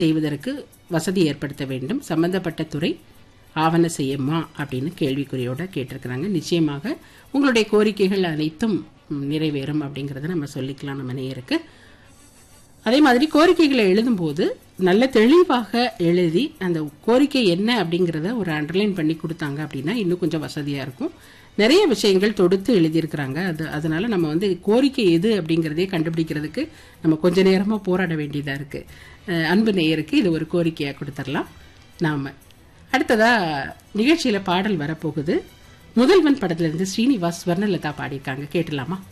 செய்வதற்கு வசதி ஏற்படுத்த வேண்டும் சம்பந்தப்பட்ட துறை ஆவண செய்யுமா அப்படின்னு கேள்விக்குறியோட கேட்டிருக்கிறாங்க நிச்சயமாக உங்களுடைய கோரிக்கைகள் அனைத்தும் ம், நிறைவேறும் அப்படிங்கிறத நம்ம சொல்லிக்கலாம் நம்ம நேயருக்கு அதே மாதிரி கோரிக்கைகளை எழுதும்போது நல்ல தெளிவாக எழுதி அந்த கோரிக்கை என்ன அப்படிங்கிறத ஒரு அண்டர்லைன் பண்ணி கொடுத்தாங்க அப்படின்னா இன்னும் கொஞ்சம் வசதியாக இருக்கும் நிறைய விஷயங்கள் தொடுத்து எழுதியிருக்கிறாங்க அது அதனால நம்ம வந்து கோரிக்கை எது அப்படிங்கிறதே கண்டுபிடிக்கிறதுக்கு நம்ம கொஞ்ச நேரமாக போராட வேண்டியதாக இருக்குது அஹ், அன்பு நேயருக்கு இது ஒரு கோரிக்கையாக கொடுத்துடலாம் நாம் அடுத்ததா நிகழ்ச்சியில் பாடல் வரப்போகுது முதல்வன் படத்துலேருந்து ஸ்ரீனிவாஸ் ஸ்வர்ணலதா பாடியிருக்காங்க கேட்டலாமா